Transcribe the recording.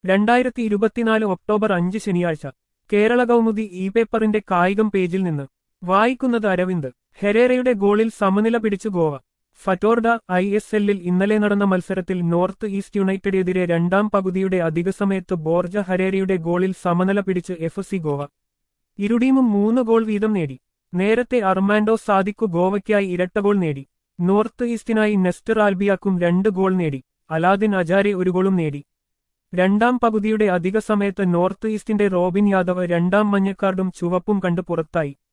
രണ്ടായിരത്തി ഇരുപത്തിനാല് ഒക്ടോബർ അഞ്ച് ശനിയാഴ്ച കേരള കൗമുദി ഇ പേപ്പറിന്റെ കായികം പേജിൽ നിന്ന് വായിക്കുന്നത് അരവിന്ദ് ഹെരേറയുടെ ഗോളിൽ സമനില പിടിച്ചു ഗോവ ഫറ്റോർഡ ഐ എസ് എല്ലിൽ ഇന്നലെ നടന്ന മത്സരത്തിൽ നോർത്ത് ഈസ്റ്റ് യുണൈറ്റഡിനെതിരെ രണ്ടാം പകുതിയുടെ അധിക സമയത്ത് ബോർജ ഹരേരയുടെ ഗോളിൽ സമനില പിടിച്ച് എഫ് സി ഗോവ ഇരു ടീമും മൂന്ന് ഗോൾ വീതം നേടി നേരത്തെ അർമാൻഡോ സാദിക്കു ഗോവയ്ക്കായി ഇരട്ട ഗോൾ നേടി നോർത്ത് ഈസ്റ്റിനായി നെസ്റ്റർ ആൽബിയാക്കും രണ്ട് ഗോൾ നേടി അലാദിൻ അജാരെ ഒരു ഗോളും നേടി രണ്ടാം പകുതിയുടെ അധിക സമയത്ത് നോർത്ത് ഈസ്റ്റിന്റെ റോബിൻ യാദവ് രണ്ടാം മഞ്ഞക്കാർഡും ചുവപ്പും കണ്ട് പുറത്തായി